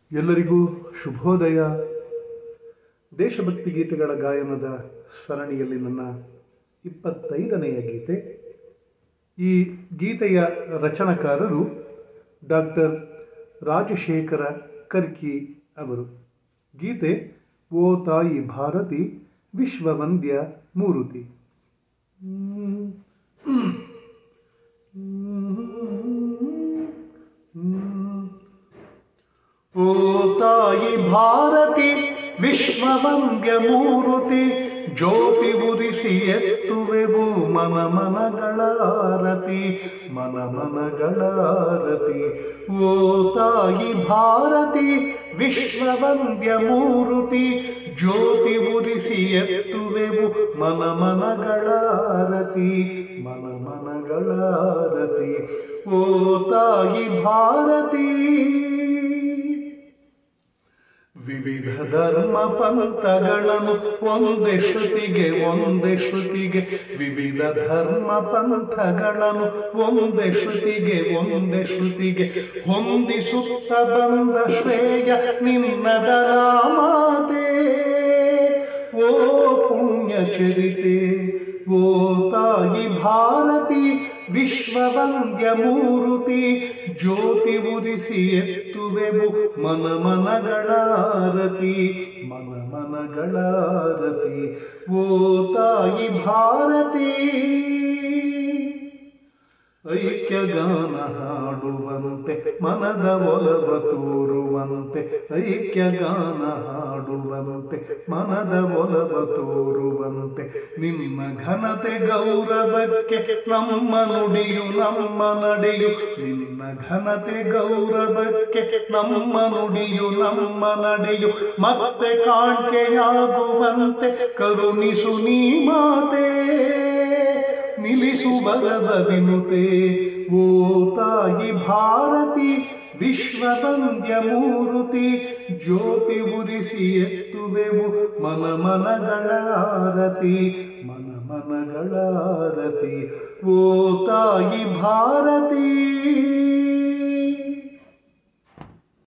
ಎಲ್ಲರಿಗೂ ಶುಭೋದಯ ದೇಶಭಕ್ತಿ ಗೀತೆಗಳ ಗಾಯನದ ಸರಣಿಯಲ್ಲಿ ನನ್ನ ಇಪ್ಪತ್ತೈದನೆಯ ಗೀತೆ ಈ ಗೀತೆಯ ರಚನಕಾರರು ಡಾಕ್ಟರ್ ರಾಜಶೇಖರ ಕರ್ಕಿ ಅವರು ಗೀತೆ ಓ ತಾಯಿ ಭಾರತಿ ವಿಶ್ವವಂದ್ಯ ಮೂರುತಿ ಓ ತಾಯಿ ಭಾರತಿ ವಿಶ್ವವಂದ್ಯ ಮೂರುತಿ ಜ್ಯೋತಿ ಉರಿಸಿ ಎತ್ತುವೆವು ಮನ ಮನಗಳಾರತಿ ಮನ ಮನಗಳಾರತಿ ಓ ತಾಯಿ ಭಾರತಿ ವಿಶ್ವವಂದ್ಯ ಮೂರುತಿ ಜ್ಯೋತಿ ಉರಿಸಿ ಎತ್ತುವೆವು ಮನ ಮನಗಳಾರತಿ ಮನ ಮನಗಳಾರತಿ ಓ ತಾಯಿ ಭಾರತಿ ವಿವಿಧ ಧರ್ಮ ಪಂಥಗಳನ್ನು ಒಂದೇ ಶ್ರುತಿಗೆ ಒಂದೇ ಶ್ರುತಿಗೆ ವಿವಿಧ ಧರ್ಮ ಪಂಥಗಳನ್ನು ಒಂದೇ ಶ್ರುತಿಗೆ ಒಂದೇ ಶ್ರುತಿಗೆ ಹೊಂದಿಸುತ್ತ ಬಂದ ಶ್ರೇಯ ನಿನ್ನದರ ಮಾತೆ ಓ ಪುಣ್ಯ ಚರಿತೆ ಓ ತಾಯಿ ಭಾರತಿ ವಿಶ್ವವಂದ್ಯ ಮೂರುತಿ ಜ್ಯೋತಿ ಉರಿಸಿ ಎತ್ತುವೆವು ಮನ ಮನಗಳಾರತಿ ಮನ ಮನಗಳಾರತಿ ಓ ತಾಯಿ ಭಾರತಿ ಐಕ್ಯಗಾನ ಹಾಡುವಂತೆ ಮನದ ಒಲವ ತೋರುವಂತೆ ಐಕ್ಯಗಾನ ಹಾಡುವಂತೆ ಮನದ ಒಲವ ತೋರುವಂತೆ ನಿಮ್ಮ ಘನತೆ ಗೌರವಕ್ಕೆ ನಮ್ಮ ನುಡಿಯು ನಮ್ಮ ನಡೆಯು ನಿನ್ನ ಘನತೆ ಗೌರವಕ್ಕೆ ನಮ್ಮ ನುಡಿಯು ನಮ್ಮ ನಡೆಯು ಮತ್ತೆ ಕಾಣ್ಕೆಯಾಗುವಂತೆ ಕರುಣಿಸು ನೀ ಮಾತೆ ನಿಲ್ಲಿಸು ಬರದ ವಿನುತೆ ಓ ತಾಯಿ ಭಾರತಿ ವಿಶ್ವವಂದ್ಯ ಮೂರುತಿ ಜ್ಯೋತಿ ಉರಿಸಿ ಎತ್ತುವೆವು ಮನ ಮನಗಳಾರತಿ ಮನ ಮನಗಳಾರತಿ ಓ ತಾಯಿ ಭಾರತಿ